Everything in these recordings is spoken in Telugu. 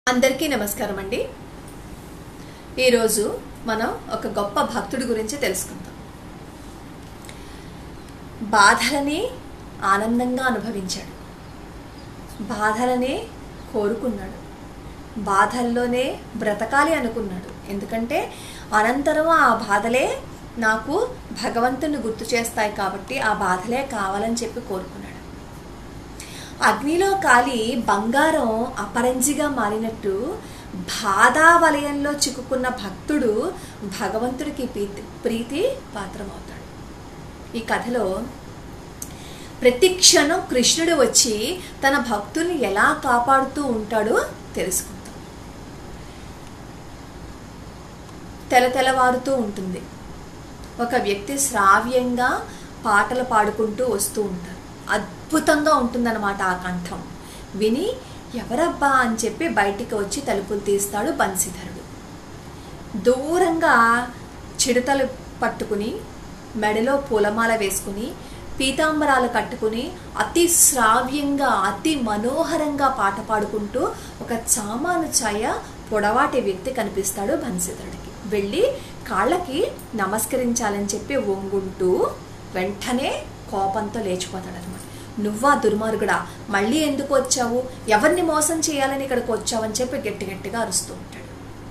అందరికీ నమస్కారం అండి ఈరోజు మనం ఒక గొప్ప భక్తుడి గురించి తెలుసుకుందాం బాధలని ఆనందంగా అనుభవించాడు బాధలనే కోరుకున్నాడు బాధల్లోనే బ్రతకాలి అనుకున్నాడు ఎందుకంటే అనంతరం ఆ బాధలే నాకు భగవంతుని గుర్తు చేస్తాయి కాబట్టి ఆ బాధలే కావాలని చెప్పి కోరుకున్నాడు అగ్నిలో కాలి బంగారం అపరంజిగా మారినట్టు బాధా వలయంలో చిక్కుకున్న భక్తుడు భగవంతుడికి ప్రీతి ప్రీతి పాత్రమవుతాడు ఈ కథలో ప్రతి క్షణం కృష్ణుడు వచ్చి తన భక్తుల్ని ఎలా కాపాడుతూ ఉంటాడో తెలుసుకుందాం తెల తెలవారుతూ ఉంటుంది ఒక వ్యక్తి శ్రావ్యంగా పాటలు పాడుకుంటూ వస్తూ ఉంటారు అద్భుతంగా ఉంటుందన్నమాట ఆ కంఠం విని ఎవరబ్బా అని చెప్పి బయటికి వచ్చి తలుపులు తీస్తాడు బన్సిధరుడు దూరంగా చిడతలు పట్టుకుని మెడలో పూలమాల వేసుకుని పీతాంబరాలు కట్టుకుని అతి శ్రావ్యంగా అతి మనోహరంగా పాట పాడుకుంటూ ఒక చామాను ఛాయ పొడవాటి వ్యక్తి కనిపిస్తాడు బన్సిధరుడికి వెళ్ళి కాళ్ళకి నమస్కరించాలని చెప్పి వంగుంటూ వెంటనే కోపంతో లేచిపోతాడు అనమాట నువ్వా దుర్మార్గుడా మళ్ళీ ఎందుకు వచ్చావు ఎవరిని మోసం చేయాలని ఇక్కడికి వచ్చావని చెప్పి గట్టి గట్టిగా అరుస్తూ ఉంటాడు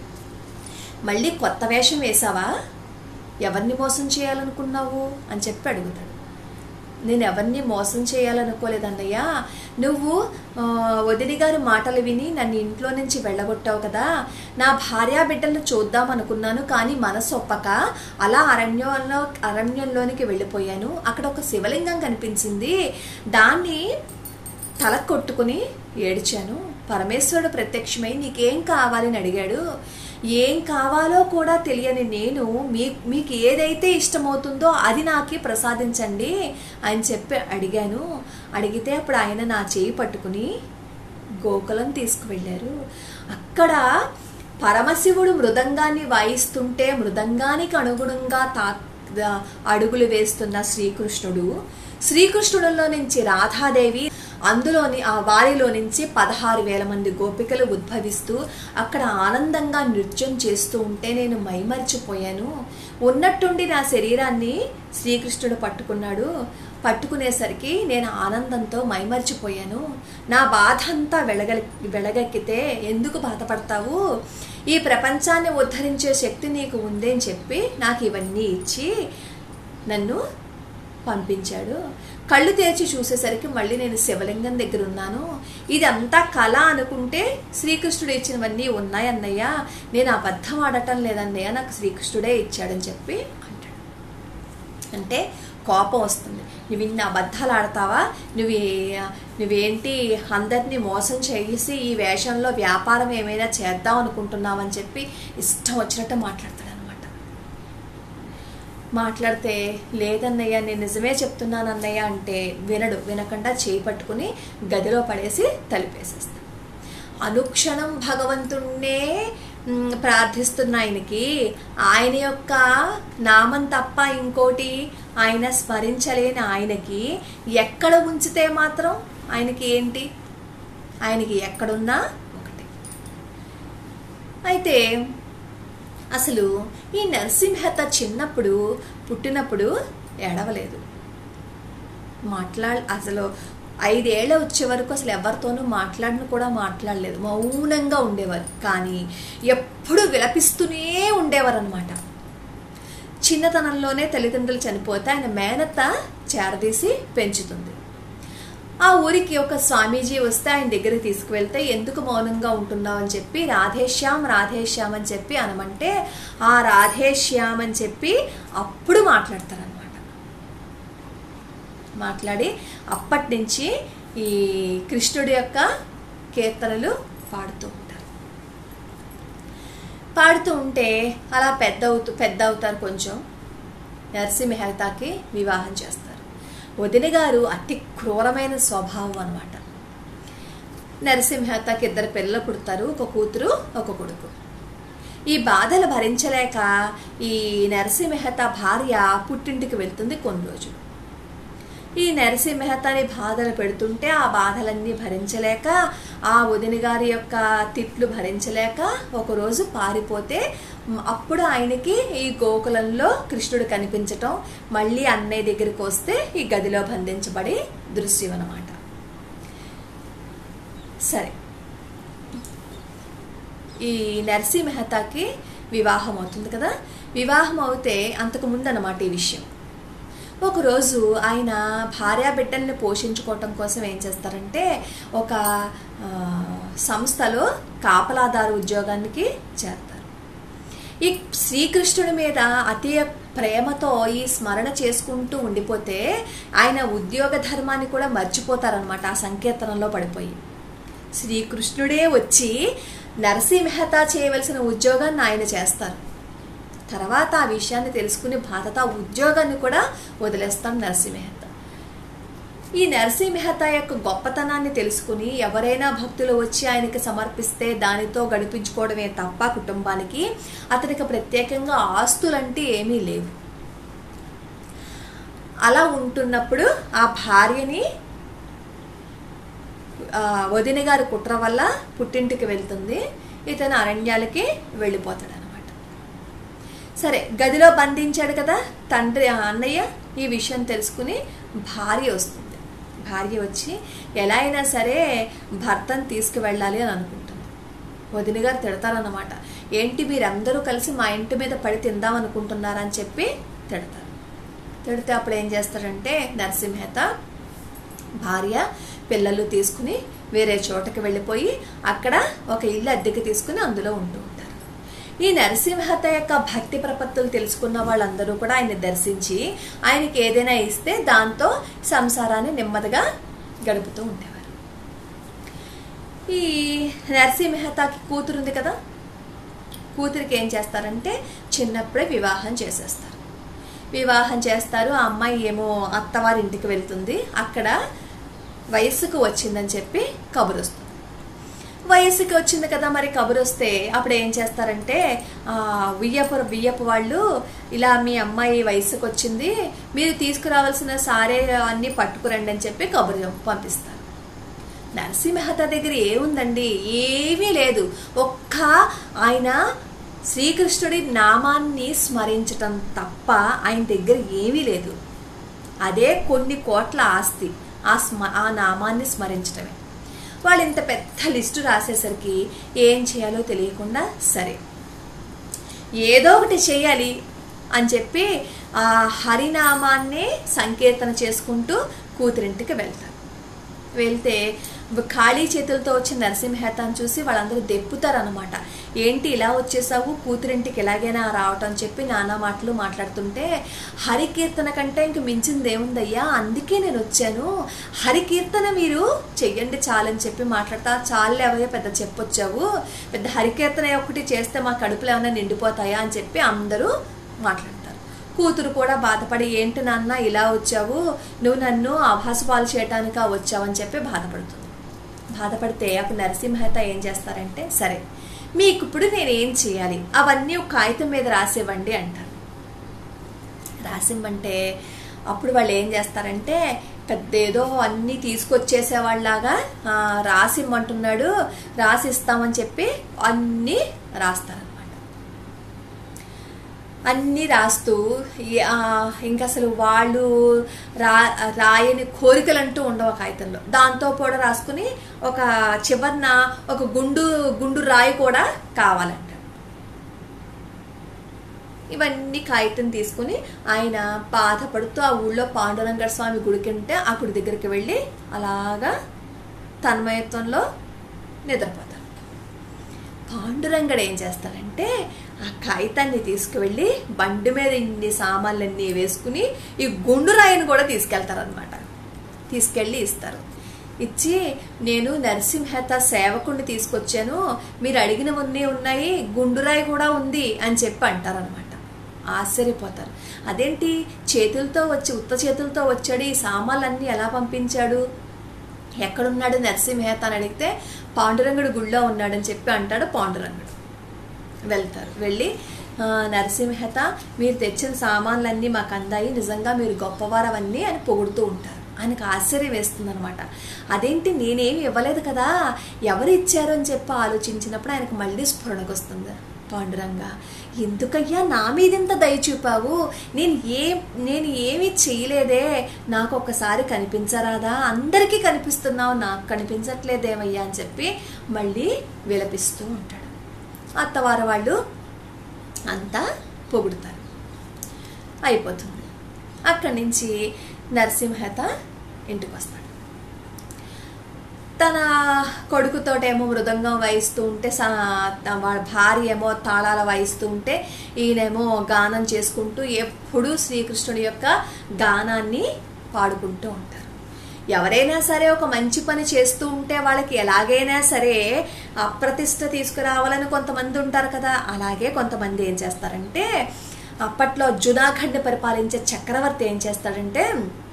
మళ్ళీ కొత్త వేషం వేశావా ఎవరిని మోసం చేయాలనుకున్నావు అని చెప్పి అడుగుతాడు నేను ఎవరిని మోసం చేయాలనుకోలేదన్నయ్యా నువ్వు ఆ, వదిలి గారి మాటలు విని నన్ను ఇంట్లో నుంచి వెళ్ళగొట్టావు కదా నా భార్యా బిడ్డలను చూద్దాం అనుకున్నాను కానీ మనసు ఒప్పక అలా అరణ్యంలో అరణ్యంలోనికి వెళ్ళిపోయాను అక్కడ ఒక శివలింగం కనిపించింది దాన్ని తల కొట్టుకుని ఏడ్చాను పరమేశ్వరుడు ప్రత్యక్షమై నీకేం కావాలని అడిగాడు ఏం కావాలో కూడా తెలియని నేను మీ మీకు ఏదైతే ఇష్టమవుతుందో అది నాకి ప్రసాదించండి అని చెప్పి అడిగాను అడిగితే అప్పుడు ఆయన నా చేయి పట్టుకుని గోకులం తీసుకువెళ్ళారు అక్కడ పరమశివుడు మృదంగాన్ని వాయిస్తుంటే మృదంగానికి అనుగుణంగా తా అడుగులు వేస్తున్న శ్రీకృష్ణుడు శ్రీకృష్ణుడిలో నుంచి రాధాదేవి అందులోని ఆ వారిలో నుంచి పదహారు వేల మంది గోపికలు ఉద్భవిస్తూ అక్కడ ఆనందంగా నృత్యం చేస్తూ ఉంటే నేను మైమరిచిపోయాను ఉన్నట్టుండి నా శరీరాన్ని శ్రీకృష్ణుడు పట్టుకున్నాడు పట్టుకునేసరికి నేను ఆనందంతో మైమరిచిపోయాను నా బాధ అంతా వెలగ వెలగెక్కితే ఎందుకు బాధపడతావు ఈ ప్రపంచాన్ని ఉద్ధరించే శక్తి నీకు ఉందని చెప్పి నాకు ఇవన్నీ ఇచ్చి నన్ను పంపించాడు కళ్ళు తెరిచి చూసేసరికి మళ్ళీ నేను శివలింగం దగ్గర ఉన్నాను ఇదంతా కళ అనుకుంటే శ్రీకృష్ణుడు ఇచ్చినవన్నీ ఉన్నాయన్నయ్య నేను అబద్ధం ఆడటం లేదన్నయ్య నాకు శ్రీకృష్ణుడే ఇచ్చాడని చెప్పి అంటాడు అంటే కోపం వస్తుంది నువ్వు ఇన్ని అబద్ధాలు ఆడతావా నువ్వు ఏ- నువ్వేంటి అందరినీ మోసం చేసి ఈ వేషంలో వ్యాపారం ఏమైనా చేద్దాం అనుకుంటున్నావని చెప్పి ఇష్టం వచ్చినట్టు మాట్లాడతాడు అనమాట మాట్లాడితే లేదన్నయ్య నేను నిజమే చెప్తున్నాను అన్నయ్య అంటే వినడు వినకుండా చేయి పట్టుకుని గదిలో పడేసి తలిపేసేస్తాడు అనుక్షణం భగవంతుణ్ణే మ్, ప్రార్థిస్తున్న ఆయనకి ఆయన యొక్క నామం తప్ప ఇంకోటి ఆయన స్మరించలేని ఆయనకి ఎక్కడ ఉంచితే మాత్రం ఆయనకి ఏంటి ఆయనకి ఎక్కడున్నా ఒకటి అయితే అసలు ఈ నరసింహత చిన్నప్పుడు పుట్టినప్పుడు ఏడవలేదు మాట్లా అసలు ఐదేళ్ల వచ్చే వరకు అసలు ఎవరితోనూ మాట్లాడిన కూడా మాట్లాడలేదు మౌనంగా ఉండేవారు కానీ ఎప్పుడు విలపిస్తూనే ఉండేవారు అనమాట చిన్నతనంలోనే తల్లిదండ్రులు చనిపోతే ఆయన మేనత్త చేరదీసి పెంచుతుంది ఆ ఊరికి ఒక స్వామీజీ వస్తే ఆయన దగ్గరికి తీసుకువెళ్తే ఎందుకు మౌనంగా ఉంటున్నావు అని చెప్పి రాధేశ్యామ్ రాధేశ్యామ్ అని చెప్పి అనమంటే ఆ రాధేశ్యామ్ అని చెప్పి అప్పుడు మాట్లాడతారనమాట మాట్లాడి అప్పటి నుంచి ఈ కృష్ణుడి యొక్క కీర్తనలు పాడుతూ ఉంటారు పాడుతూ ఉంటే అలా పెద్ద అవుతూ పెద్ద అవుతారు కొంచెం నరసింహ మెహతాకి వివాహం చేస్తారు వదిన గారు అతి క్రూరమైన స్వభావం అనమాట నరసింహతాకి ఇద్దరు పిల్లలు పుడతారు ఒక కూతురు ఒక కొడుకు ఈ బాధలు భరించలేక ఈ నరసింహత భార్య పుట్టింటికి వెళ్తుంది కొన్ని రోజులు ఈ నరసింహ మెహతాని బాధలు పెడుతుంటే ఆ బాధలన్నీ భరించలేక ఆ వదిన గారి యొక్క తిట్లు భరించలేక ఒకరోజు పారిపోతే మ్, అప్పుడు ఆయనకి ఈ గోకులంలో కృష్ణుడు కనిపించటం మళ్ళీ అన్నయ్య దగ్గరికి వస్తే ఈ గదిలో బంధించబడి దృశ్యం అన్నమాట సరే ఈ నర్సీ మెహతాకి వివాహం అవుతుంది కదా వివాహం అవుతే అంతకు ముందు అన్నమాట ఈ విషయం ఒకరోజు ఆయన భార్యా బిడ్డల్ని పోషించుకోవటం కోసం ఏం చేస్తారంటే ఒక ఆ, సంస్థలో కాపలాదారు ఉద్యోగానికి చేరతారు ఈ శ్రీకృష్ణుడి మీద అతి ప్రేమతో ఈ స్మరణ చేసుకుంటూ ఉండిపోతే ఆయన ఉద్యోగ ధర్మాన్ని కూడా మర్చిపోతారనమాట ఆ సంకీర్తనంలో పడిపోయి శ్రీకృష్ణుడే వచ్చి నరసీ మెహతా చేయవలసిన ఉద్యోగాన్ని ఆయన చేస్తారు తర్వాత ఆ విషయాన్ని తెలుసుకుని బాధతో ఆ ఉద్యోగాన్ని కూడా వదిలేస్తాం నరసింహ మెహతా ఈ నరసింహ మెహతా యొక్క గొప్పతనాన్ని తెలుసుకుని ఎవరైనా భక్తులు వచ్చి ఆయనకి సమర్పిస్తే దానితో గడిపించుకోవడమే తప్ప కుటుంబానికి అతనికి ప్రత్యేకంగా ఆస్తులంటే ఏమీ లేవు అలా ఉంటున్నప్పుడు ఆ భార్యని ఆ, వదిన గారి కుట్ర వల్ల పుట్టింటికి వెళ్తుంది ఇతను అరణ్యాలకి వెళ్ళిపోతాడు అనమాట సరే గదిలో బంధించాడు కదా తండ్రి ఆ అన్నయ్య ఈ విషయం తెలుసుకుని భార్య వస్తుంది భార్య వచ్చి ఎలా అయినా సరే భర్తను తీసుకువెళ్ళాలి అని అనుకుంటుంది వదిన గారు తిడతారన్నమాట ఏంటి మీరందరూ కలిసి మా ఇంటి మీద పడి తిందాం అనుకుంటున్నారని చెప్పి తిడతారు తిడితే అప్పుడు ఏం చేస్తాడంటే నరసింహేత భార్య పిల్లలు తీసుకుని వేరే చోటకి వెళ్ళిపోయి అక్కడ ఒక ఇల్లు అద్దెకి తీసుకుని అందులో ఉంటూ ఉంటారు ఈ నరసింహత యొక్క భక్తి ప్రపత్తులు తెలుసుకున్న వాళ్ళందరూ కూడా ఆయన దర్శించి ఆయనకి ఏదైనా ఇస్తే దాంతో సంసారాన్ని నెమ్మదిగా గడుపుతూ ఉండేవారు ఈ నరసింహతకి కూతురుంది కదా కూతురికి ఏం చేస్తారంటే చిన్నప్పుడే వివాహం చేసేస్తారు వివాహం చేస్తారు ఆ అమ్మాయి ఏమో అత్తవారింటికి వెళ్తుంది అక్కడ వయస్సుకు వచ్చిందని చెప్పి కబురు వస్తుంది వయస్సుకి వచ్చింది కదా మరి కబురు వస్తే అప్పుడు ఏం చేస్తారంటే ఆ, వియ్యపు వియ్యపు వాళ్ళు ఇలా మీ అమ్మాయి వయసుకు వచ్చింది మీరు తీసుకురావాల్సిన సారే అన్నీ పట్టుకురండి అని చెప్పి కబురు పంపిస్తారు నరసింహత దగ్గర ఏముందండి ఏమీ లేదు ఒక్క ఆయన శ్రీకృష్ణుడి నామాన్ని స్మరించటం తప్ప ఆయన దగ్గర ఏమీ లేదు అదే కొన్ని కోట్ల ఆస్తి ఆ స్మ ఆ నామాన్ని స్మరించటమే వాళ్ళు ఇంత పెద్ద లిస్టు రాసేసరికి ఏం చేయాలో తెలియకుండా సరే ఏదో ఒకటి చేయాలి అని చెప్పి ఆ హరినామాన్నే సంకీర్తన చేసుకుంటూ కూతురింటికి వెళ్తారు వెళ్తే ఖాళీ చేతులతో వచ్చిన నరసింహేతాన్ని చూసి వాళ్ళందరూ దెప్పుతారనమాట ఏంటి ఇలా వచ్చేసావు కూతురింటికి ఎలాగైనా రావటం అని చెప్పి నానా మాటలు మాట్లాడుతుంటే హరికీర్తన కంటే ఇంక మించింది ఏముందయ్యా అందుకే నేను వచ్చాను హరికీర్తన మీరు చెయ్యండి చాలని చెప్పి మాట్లాడతా చాలే అవయ్య పెద్ద చెప్పొచ్చావు పెద్ద హరికీర్తన ఒకటి చేస్తే మా కడుపులో ఏమైనా నిండిపోతాయా అని చెప్పి అందరూ మాట్లాడతారు కూతురు కూడా బాధపడి ఏంటి నాన్న ఇలా వచ్చావు నువ్వు నన్ను ఆభాసపాలు చేయటానికా వచ్చావని చెప్పి బాధపడుతుంది బాధపడితే అప్పుడు నరసింహత ఏం చేస్తారంటే సరే మీకు ఇప్పుడు నేను ఏం చేయాలి అవన్నీ ఒక కాగితం మీద రాసివ్వండి అంటారు రాసిమ్మంటే అప్పుడు వాళ్ళు ఏం చేస్తారంటే పెద్ద ఏదో అన్నీ తీసుకొచ్చేసేవాళ్ళలాగా ఆ, రాసిమ్మంటున్నాడు రాసిస్తామని చెప్పి అన్నీ రాస్తారనమాట అన్నీ రాస్తూ ఈ- ఆ, ఇంకా అసలు వాళ్ళు రా రాయని కోరికలు అంటూ ఉండవు ఆ కాగితంలో దాంతో కూడా రాసుకుని ఒక చివరిన ఒక గుండు గుండు రాయి కూడా కావాలంట ఇవన్నీ కాగితం తీసుకుని ఆయన బాధపడుతూ ఆ ఊళ్ళో పాండురంగ స్వామి గుడికి ఉంటే ఆ గుడి దగ్గరికి వెళ్ళి అలాగా తన్మయత్వంలో నిద్రపోతారు పాండురంగడు ఏం చేస్తాడంటే ఆ కాగితాన్ని తీసుకువెళ్ళి బండి మీద ఇన్ని సామాన్లన్నీ వేసుకుని ఈ గుండు రాయిని కూడా తీసుకెళ్తారనమాట తీసుకెళ్ళి ఇస్తారు ఇచ్చి నేను నరసింహత సేవకుడిని తీసుకొచ్చాను మీరు అడిగినవన్నీ ఉన్నాయి గుండురాయి కూడా ఉంది అని చెప్పి అంటారనమాట ఆశ్చర్యపోతారు అదేంటి చేతులతో వచ్చి ఉత్త చేతులతో వచ్చాడు ఈ సామాన్లన్నీ ఎలా పంపించాడు ఎక్కడున్నాడు నరసింహేత అని అడిగితే పాండురంగుడు గుళ్ళో ఉన్నాడని చెప్పి అంటాడు పాండురంగుడు వెళ్తారు వెళ్ళి "ఆ, నరసింహత మీరు తెచ్చిన సామాన్లన్నీ మాకు అందాయి నిజంగా మీరు గొప్పవారవన్నీ అని పొగుడుతూ ఉంటారు ఆయనకు ఆశ్చర్యం వేస్తుంది అనమాట అదేంటి నేనేమి ఇవ్వలేదు కదా ఎవరు ఇచ్చారు అని చెప్పి ఆలోచించినప్పుడు ఆయనకు మళ్ళీ స్ఫురణకు వస్తుంది పాండురంగ ఎందుకయ్యా నా మీద ఇంత దయ చూపావు నేను ఏ నేను ఏమీ చేయలేదే నాకు ఒక్కసారి కనిపించరాదా అందరికీ కనిపిస్తున్నావు నాకు కనిపించట్లేదేమయ్యా అని చెప్పి మళ్ళీ విలపిస్తూ ఉంటాడు అత్తవారు వాళ్ళు అంతా పొగుడుతారు అయిపోతుంది అక్కడి నుంచి నరసింహత ఇంటికి వస్తాడు తన కొడుకుతోటేమో మృదంగం వాయిస్తూ ఉంటే స- వాళ్ళ భార్య ఏమో తాళాల వాయిస్తూ ఉంటే ఈయనేమో గానం చేసుకుంటూ ఎప్పుడూ శ్రీకృష్ణుడి యొక్క గానాన్ని పాడుకుంటూ ఉంటారు ఎవరైనా సరే ఒక మంచి పని చేస్తూ ఉంటే వాళ్ళకి ఎలాగైనా సరే అప్రతిష్ట తీసుకురావాలని కొంతమంది ఉంటారు కదా అలాగే కొంతమంది ఏం చేస్తారంటే అప్పట్లో జునాఖండ్ పరిపాలించే చక్రవర్తి ఏం చేస్తాడంటే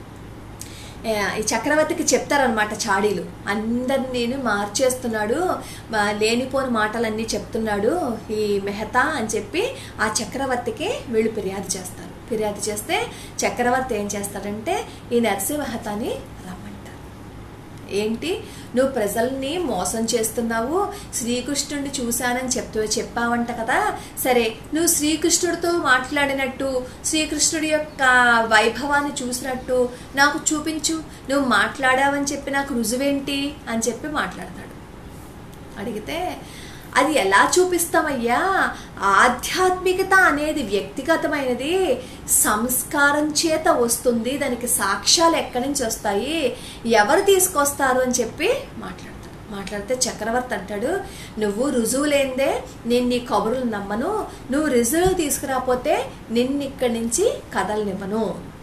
ఏ, ఈ చక్రవర్తికి చెప్తారనమాట చాడీలు అందరిని నేను మార్చేస్తున్నాడు మా లేనిపోని మాటలన్నీ చెప్తున్నాడు ఈ మెహతా అని చెప్పి ఆ చక్రవర్తికి వీళ్ళు ఫిర్యాదు చేస్తారు ఫిర్యాదు చేస్తే చక్రవర్తి ఏం చేస్తాడంటే ఈ నరసింహ మెహతాని రమ్మంటారు ఏంటి నువ్వు ప్రజల్ని మోసం చేస్తున్నావు శ్రీకృష్ణుడిని చూశానని చెప్తూ చెప్పావంట కదా సరే నువ్వు శ్రీకృష్ణుడితో మాట్లాడినట్టు శ్రీకృష్ణుడి యొక్క వైభవాన్ని చూసినట్టు నాకు చూపించు నువ్వు మాట్లాడావని చెప్పి నాకు రుజువేంటి అని చెప్పి మాట్లాడతాడు అడిగితే అది ఎలా చూపిస్తామయ్యా ఆధ్యాత్మికత అనేది వ్యక్తిగతమైనది సంస్కారం చేత వస్తుంది దానికి సాక్ష్యాలు ఎక్కడి నుంచి వస్తాయి ఎవరు తీసుకొస్తారు అని చెప్పి మాట్లాడతాడు మాట్లాడితే చక్రవర్తి అంటాడు నువ్వు రుజువు లేనిదే నేను నీ కబుర్లు నమ్మను నువ్వు రుజువు తీసుకురాపోతే నిన్ను ఇక్కడి నుంచి కదలనివ్వను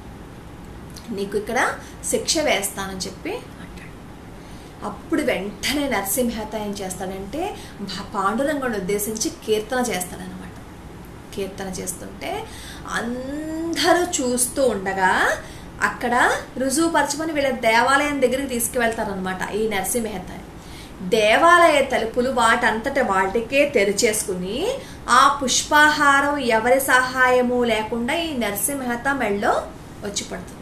నీకు ఇక్కడ శిక్ష వేస్తానని చెప్పి అంటాడు అప్పుడు వెంటనే నరసింహత ఏం చేస్తాడంటే భా- పాండురంగుని ఉద్దేశించి కీర్తన చేస్తాడనమాట కీర్తన చేస్తుంటే అందరూ చూస్తూ ఉండగా అక్కడ రుజువుపరచమని వీళ్ళ దేవాలయం దగ్గరికి తీసుకువెళ్తారనమాట ఈ నరసింహత దేవాలయ తలుపులు వాటంతట వాటికే తెరిచేసుకుని ఆ పుష్పాహారం ఎవరి సహాయము లేకుండా ఈ నరసింహత మెళ్ళో వచ్చి పడుతుంది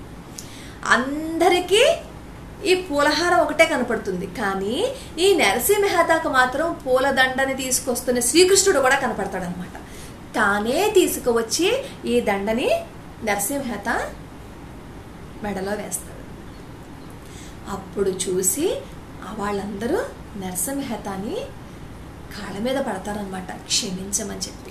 అందరికీ ఈ పూలహారం ఒకటే కనపడుతుంది కానీ ఈ నరసింహ మెహతాకు మాత్రం పూలదండని తీసుకొస్తున్న శ్రీకృష్ణుడు కూడా కనపడతాడు అనమాట తానే తీసుకువచ్చి ఈ దండని నరసింహత మెడలో వేస్తాడు అప్పుడు చూసి ఆ వాళ్ళందరూ నరసింహతాని కాళ్ళ మీద పడతారనమాట క్షమించమని చెప్పి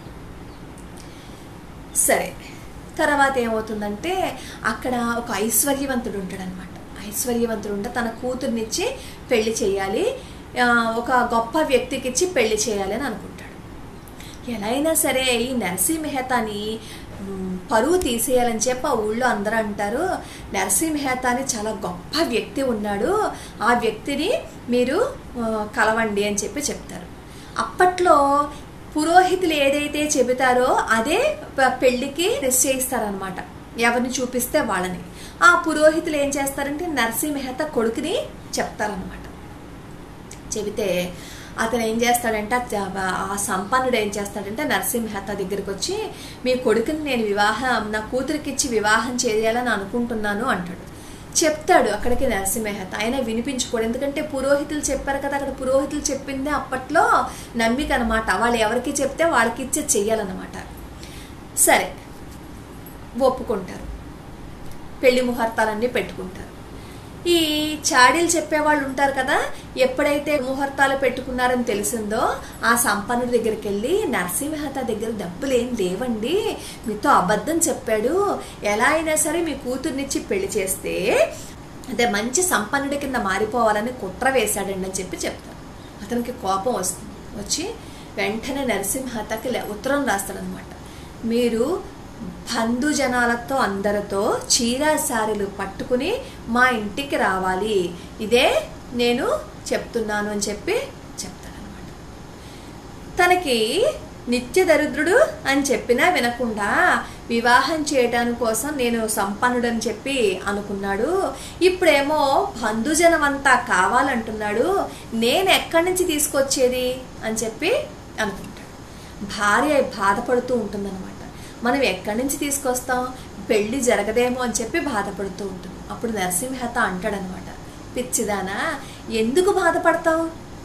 సరే తర్వాత ఏమవుతుందంటే అక్కడ ఒక ఐశ్వర్యవంతుడు ఉంటాడనమాట ఐశ్వర్యవంతుడు ఉంటే తన కూతుర్నిచ్చి పెళ్లి చేయాలి ఆ, ఒక గొప్ప వ్యక్తికి ఇచ్చి పెళ్లి చేయాలి అని అనుకుంటాడు ఎలా అయినా సరే ఈ నరసింహ మెహతాని మ్, పరువు తీసేయాలని చెప్పి ఆ ఊళ్ళో అందరూ అంటారు నరసింహ మెహతాని చాలా గొప్ప వ్యక్తి ఉన్నాడు ఆ వ్యక్తిని మీరు ఆ, కలవండి అని చెప్పి చెప్తారు అప్పట్లో పురోహితులు ఏదైతే చెబుతారో అదే ప- పెళ్లికి నిశ్చయిస్తారనమాట ఎవరిని చూపిస్తే వాళ్ళని ఆ పురోహితులు ఏం చేస్తారంటే నరసింహ మెహతా కొడుకుని చెప్తారనమాట చెబితే అతను ఏం చేస్తాడంటే ఆ జ- ఆ సంపన్నుడు ఏం చేస్తాడంటే నరసింహత దగ్గరికి వచ్చి మీ కొడుకుని నేను వివాహం నా కూతురికి ఇచ్చి వివాహం చేయాలని అనుకుంటున్నాను అంటాడు చెప్తాడు అక్కడికి నరసింహత ఆయన వినిపించుకోడు ఎందుకంటే పురోహితులు చెప్పారు కదా అక్కడ పురోహితులు చెప్పిందే అప్పట్లో నమ్మిక అనమాట వాళ్ళు ఎవరికి చెప్తే వాళ్ళకి ఇచ్చే చెయ్యాలన్నమాట సరే ఒప్పుకుంటారు పెళ్లి ముహూర్తాలన్నీ పెట్టుకుంటారు ఈ చాడీలు చెప్పేవాళ్ళు ఉంటారు కదా ఎప్పుడైతే ముహూర్తాలు పెట్టుకున్నారని తెలిసిందో ఆ సంపన్నుడి దగ్గరికి వెళ్ళి నరసింహత దగ్గర డబ్బులు ఏం లేవండి మీతో అబద్ధం చెప్పాడు ఎలా అయినా సరే మీ కూతుర్నిచ్చి పెళ్లి చేస్తే అంటే మంచి సంపన్నుడి కింద మారిపోవాలని కుట్ర వేశాడండి అని చెప్పి చెప్తారు అతనికి కోపం వస్తుంది వచ్చి వెంటనే నరసింహతకి లే- ఉత్తరం రాస్తాడనమాట మీరు బంధుజనాలతో అందరితో చీర సారీలు పట్టుకుని మా ఇంటికి రావాలి ఇదే నేను చెప్తున్నాను అని చెప్పి చెప్తాడనమాట తనకి నిత్య దరిద్రుడు అని చెప్పినా వినకుండా వివాహం చేయటాని కోసం నేను సంపన్నుడని చెప్పి అనుకున్నాడు ఇప్పుడేమో బంధుజనం అంతా కావాలంటున్నాడు నేను ఎక్కడి నుంచి తీసుకొచ్చేది అని చెప్పి అనుకుంటాడు భార్య బాధపడుతూ ఉంటుందన్నమాట మనం ఎక్కడి నుంచి తీసుకొస్తాం పెళ్లి జరగదేమో అని చెప్పి బాధపడుతూ ఉంటుంది అప్పుడు నరసింహత అంటాడనమాట పిచ్చిదానా ఎందుకు బాధపడతావు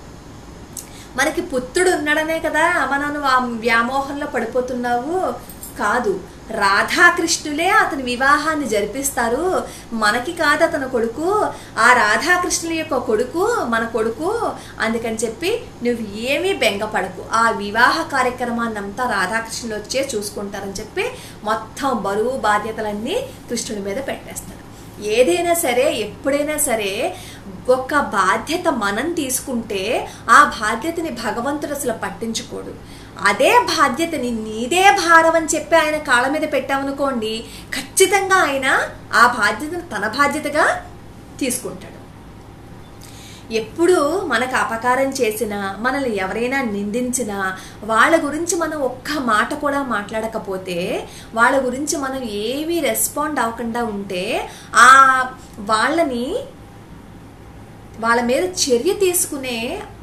మనకి పుత్రుడు ఉన్నాడనే కదా మనం ఆ వ్యామోహంలో పడిపోతున్నావు కాదు రాధాకృష్ణులే అతని వివాహాన్ని జరిపిస్తారు మనకి కాదు అతని కొడుకు ఆ రాధాకృష్ణుల యొక్క కొడుకు మన కొడుకు అందుకని చెప్పి నువ్వు ఏమీ బెంగపడకు ఆ వివాహ కార్యక్రమాన్ని అంతా రాధాకృష్ణులు వచ్చే చూసుకుంటారని చెప్పి మొత్తం బరువు బాధ్యతలన్నీ కృష్ణుడి మీద పెట్టేస్తారు ఏదైనా సరే ఎప్పుడైనా సరే ఒక బాధ్యత మనం తీసుకుంటే ఆ బాధ్యతని భగవంతుడు అసలు పట్టించుకోడు అదే బాధ్యతని నీదే భారం అని చెప్పి ఆయన కాళ్ళ మీద పెట్టామనుకోండి ఖచ్చితంగా ఆయన ఆ బాధ్యతను తన బాధ్యతగా తీసుకుంటాడు ఎప్పుడు మనకు అపకారం చేసినా మనల్ని ఎవరైనా నిందించినా వాళ్ళ గురించి మనం ఒక్క మాట కూడా మాట్లాడకపోతే వాళ్ళ గురించి మనం ఏమీ రెస్పాండ్ అవ్వకుండా ఉంటే ఆ వాళ్ళని వాళ్ళ మీద చర్య తీసుకునే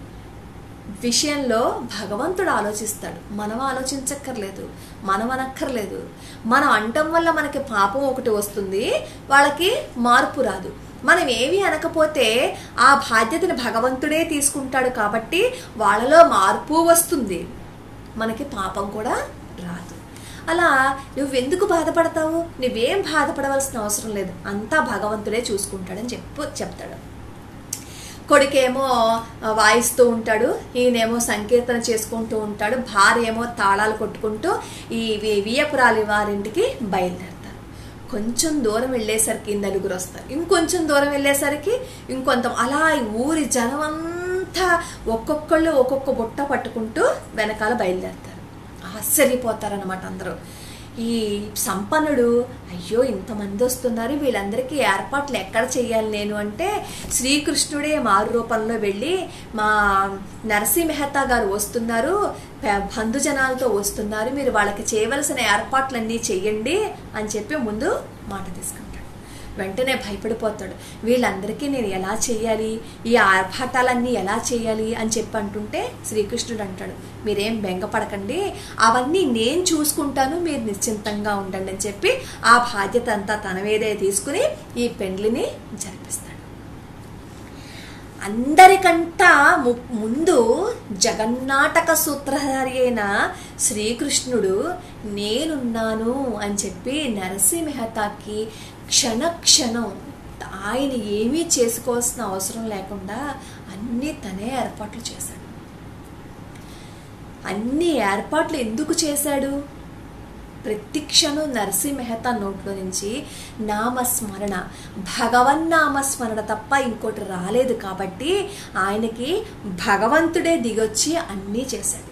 విషయంలో భగవంతుడు ఆలోచిస్తాడు మనం ఆలోచించక్కర్లేదు మనం అనక్కర్లేదు మనం అంటం వల్ల మనకి పాపం ఒకటి వస్తుంది వాళ్ళకి మార్పు రాదు మనం ఏమి అనకపోతే ఆ బాధ్యతని భగవంతుడే తీసుకుంటాడు కాబట్టి వాళ్ళలో మార్పు వస్తుంది మనకి పాపం కూడా రాదు అలా నువ్వెందుకు బాధపడతావు నువ్వేం బాధపడవలసిన అవసరం లేదు అంతా భగవంతుడే చూసుకుంటాడని చెప్పు చెప్తాడు కొడుకేమో వాయిస్తూ ఉంటాడు ఈయనేమో సంకీర్తన చేసుకుంటూ ఉంటాడు భార్య ఏమో తాళాలు కొట్టుకుంటూ ఈ వియపురాలి వారింటికి బయలుదేరుతారు కొంచెం దూరం వెళ్ళేసరికి నలుగురు వస్తారు ఇంకొంచెం దూరం వెళ్ళేసరికి ఇంకొంత అలా ఊరి జనం అంతా ఒక్కొక్కళ్ళు ఒక్కొక్క బుట్ట పట్టుకుంటూ వెనకాల బయలుదేరుతారు ఆశ్చర్యపోతారనమాట అందరూ ఈ సంపన్నుడు అయ్యో ఇంతమంది వస్తున్నారు వీళ్ళందరికీ ఏర్పాట్లు ఎక్కడ చేయాలి నేను అంటే శ్రీకృష్ణుడే మారు రూపంలో వెళ్ళి మా నరసింహ మెహతా గారు వస్తున్నారు బంధుజనాలతో వస్తున్నారు మీరు వాళ్ళకి చేయవలసిన ఏర్పాట్లన్నీ చెయ్యండి అని చెప్పి ముందు మాట తీసుకుంటాడు వెంటనే భయపడిపోతాడు వీళ్ళందరికీ నేను ఎలా చేయాలి ఈ ఆర్భాటాలన్నీ ఎలా చేయాలి అని చెప్పి అంటుంటే శ్రీకృష్ణుడు అంటాడు మీరేం బెంగపడకండి అవన్నీ నేను చూసుకుంటాను మీరు నిశ్చింతంగా ఉండండి అని చెప్పి ఆ బాధ్యత అంతా తన మీదే తీసుకుని ఈ పెండ్లిని జరిపిస్తాడు అందరికంటా ముందు జగన్నాటక సూత్రధారి అయిన శ్రీకృష్ణుడు నేనున్నాను అని చెప్పి నరసింహ మెహతాకి క్షణ క్షణం ఆయన ఏమీ చేసుకోవాల్సిన అవసరం లేకుండా అన్నీ తనే ఏర్పాట్లు చేశాడు అన్ని ఏర్పాట్లు ఎందుకు చేశాడు ప్రతి క్షణం నరసింహ మెహతా నోట్లో నుంచి నామస్మరణ భగవన్నామస్మరణ తప్ప ఇంకోటి రాలేదు కాబట్టి ఆయనకి భగవంతుడే దిగొచ్చి అన్నీ చేశాడు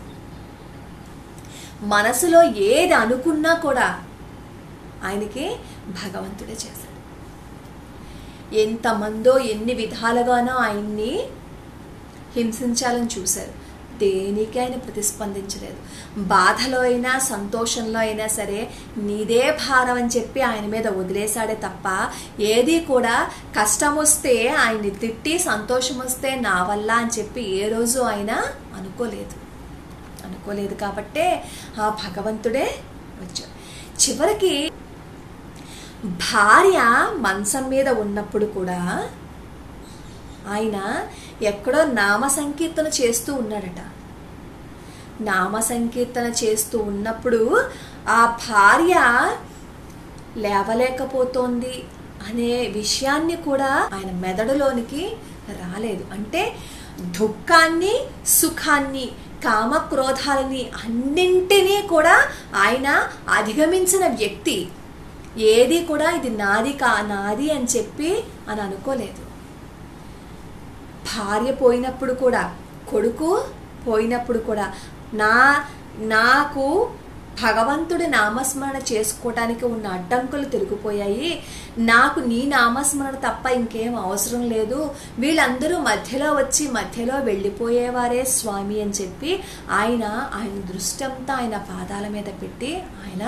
మనసులో ఏది అనుకున్నా కూడా ఆయనకి భగవంతుడే చేశాడు ఎంతమందో ఎన్ని విధాలుగానో ఆయన్ని హింసించాలని చూశారు దేనికి ఆయన ప్రతిస్పందించలేదు బాధలో అయినా సంతోషంలో అయినా సరే నీదే భారం అని చెప్పి ఆయన మీద వదిలేశాడే తప్ప ఏది కూడా కష్టం వస్తే ఆయన్ని తిట్టి సంతోషం వస్తే నా వల్ల అని చెప్పి ఏ రోజు ఆయన అనుకోలేదు అనుకోలేదు కాబట్టే ఆ భగవంతుడే వచ్చాడు చివరికి భార్య మంచం మీద ఉన్నప్పుడు కూడా ఆయన ఎక్కడో నామ సంకీర్తన చేస్తూ ఉన్నాడట నామ సంకీర్తన చేస్తూ ఉన్నప్పుడు ఆ భార్య లేవలేకపోతోంది అనే విషయాన్ని కూడా ఆయన మెదడులోనికి రాలేదు అంటే దుఃఖాన్ని సుఖాన్ని కామక్రోధాలని అన్నింటినీ కూడా ఆయన అధిగమించిన వ్యక్తి ఏది కూడా ఇది నాది కా నాది అని చెప్పి అని అనుకోలేదు భార్య పోయినప్పుడు కూడా కొడుకు పోయినప్పుడు కూడా నా నాకు భగవంతుడి నామస్మరణ చేసుకోవటానికి ఉన్న అడ్డంకులు తొలగిపోయాయి నాకు నీ నామస్మరణ తప్ప ఇంకేం అవసరం లేదు వీళ్ళందరూ మధ్యలో వచ్చి మధ్యలో వెళ్ళిపోయేవారే స్వామి అని చెప్పి ఆయన ఆయన దృష్టి అంతా ఆయన పాదాల మీద పెట్టి ఆయన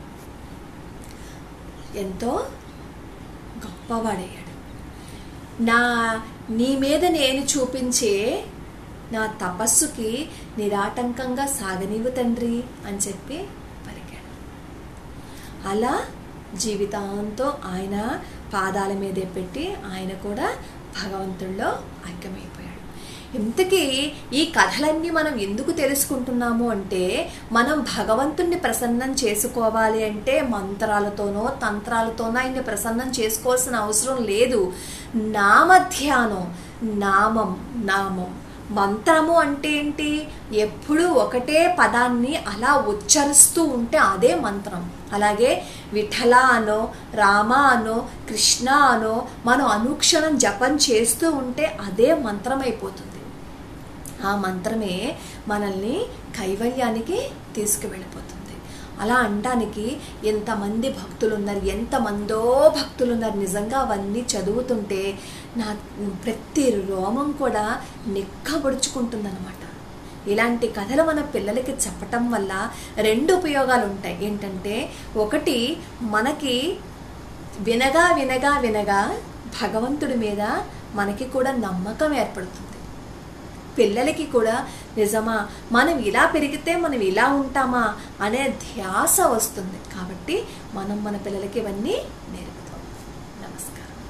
ఎంతో గొప్పవాడయ్యాడు నా నీ మీద నేను చూపించే నా తపస్సుకి నిరాటంకంగా సాగనీవు తండ్రి అని చెప్పి పలికాడు అలా జీవితాంతో ఆయన పాదాల మీదే పెట్టి ఆయన కూడా భగవంతుల్లో ఐక్యమైపోయాడు ఇంతకీ ఈ కథలన్నీ మనం ఎందుకు తెలుసుకుంటున్నాము అంటే మనం భగవంతుణ్ణి ప్రసన్నం చేసుకోవాలి అంటే మంత్రాలతోనో తంత్రాలతోనో ఆయన్ని ప్రసన్నం చేసుకోవాల్సిన అవసరం లేదు నామధ్యానం నామం నామం మంత్రము అంటే ఏంటి ఎప్పుడూ ఒకటే పదాన్ని అలా ఉచ్చరిస్తూ ఉంటే అదే మంత్రం అలాగే విఠల అనో రామ అనో కృష్ణ అనో మనం అనుక్షణం జపం చేస్తూ ఉంటే అదే మంత్రం అయిపోతుంది ఆ మంత్రమే మనల్ని కైవల్యానికి తీసుకువెళ్ళిపోతుంది అలా అనడానికి ఎంతమంది భక్తులు ఉన్నారు ఎంతమందో భక్తులు ఉన్నారు నిజంగా అవన్నీ చదువుతుంటే నా ప్రతి రోమం కూడా నిక్కబొడుచుకుంటుందన్నమాట ఇలాంటి కథలు మన పిల్లలకి చెప్పటం వల్ల రెండు ఉపయోగాలు ఉంటాయి ఏంటంటే ఒకటి మనకి వినగా వినగా వినగా భగవంతుడి మీద మనకి కూడా నమ్మకం ఏర్పడుతుంది పిల్లలకి కూడా నిజమా మనం ఇలా పెరిగితే మనం ఇలా ఉంటామా అనే ధ్యాస వస్తుంది కాబట్టి మనం మన పిల్లలకి ఇవన్నీ నేర్పుతాం నమస్కారం